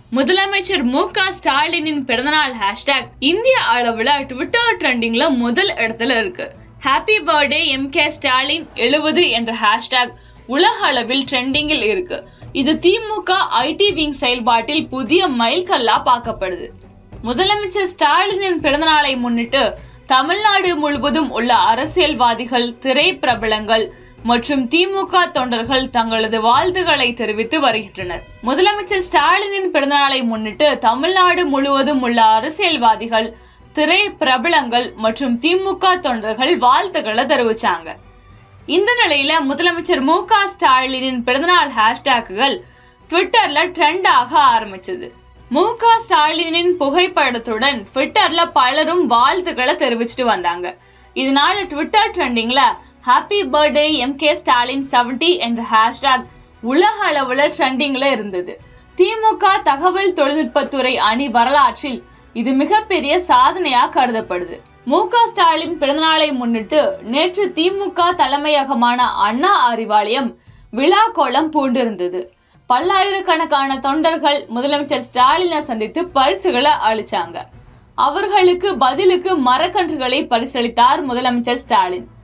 முதலமைச்சர் மு க ஸ்டாலினின் பிறந்தநாள் ஹேஷ்டேக் இந்திய அளவுல ட்விட்டர் ட்ரெண்டிங்ல முதல் இடத்துல இருக்கு happy birthday M K Stalin எழுபது என்ற ஹேஷ்டேக் உலக அளவில் ட்ரெண்டிங்கில் இருக்கு இது திமுக ஐடி விங் செயல்பாட்டில் புதிய மைல்கல்லா பார்க்கப்படுது முதலமைச்சர் ஸ்டாலினின் பிறந்தநாளை முன்னிட்டு தமிழ்நாடு முழுவதும் உள்ள அரசியல்வாதிகள் திரைப்பிரபலங்கள் மற்றும் திமுக தொண்டர்கள் தங்களது வாழ்த்துக்களை தெரிவித்து வருகின்றனர் முதலமைச்சர் ஸ்டாலினின் பிறந்தநாளை முன்னிட்டு தமிழ்நாடு முழுவதும் உள்ள அரசியல்வாதிகள் திரை பிரபலங்கள் மற்றும் திமுக தொண்டர்கள் வாழ்த்துக்களை தெரிவிச்சாங்க இந்த நிலையில முதலமைச்சர் மு க ஸ்டாலினின் பிறந்தநாள் ஹேஷ்டேக்குகள் ட்விட்டர்ல ட்ரெண்ட் ஆக ஆரம்பிச்சது மு க ஸ்டாலினின் புகைப்படத்துடன் ட்விட்டர்ல பலரும் வாழ்த்துக்களை தெரிவிச்சிட்டு வந்தாங்க இதனால ட்விட்டர் ட்ரெண்டிங்ல happy birthday M K Stalin seventy என்ற ஹேஷ்டேக் உலக அளவுல ட்ரெண்டிங்ல இருந்தது திமுக தகவல் தொழில்நுட்பத்துறை அணி வரலாற்றில் இது மிகப்பெரிய சாதனையா கருதப்படுது மு க ஸ்டாலின் பிறந்தநாளை முன்னிட்டு நேற்று திமுக தலைமையகமான அண்ணா அறிவாலயம் விழா கோலம் பூண்டிருந்தது பல்லாயிரக்கணக்கான தொண்டர்கள் முதலமைச்சர் ஸ்டாலினை சந்தித்து பரிசுகளை அளிச்சாங்க அவர்களுக்கு பதிலுக்கு மரக்கன்றுகளை பரிசளித்தார் முதலமைச்சர் ஸ்டாலின்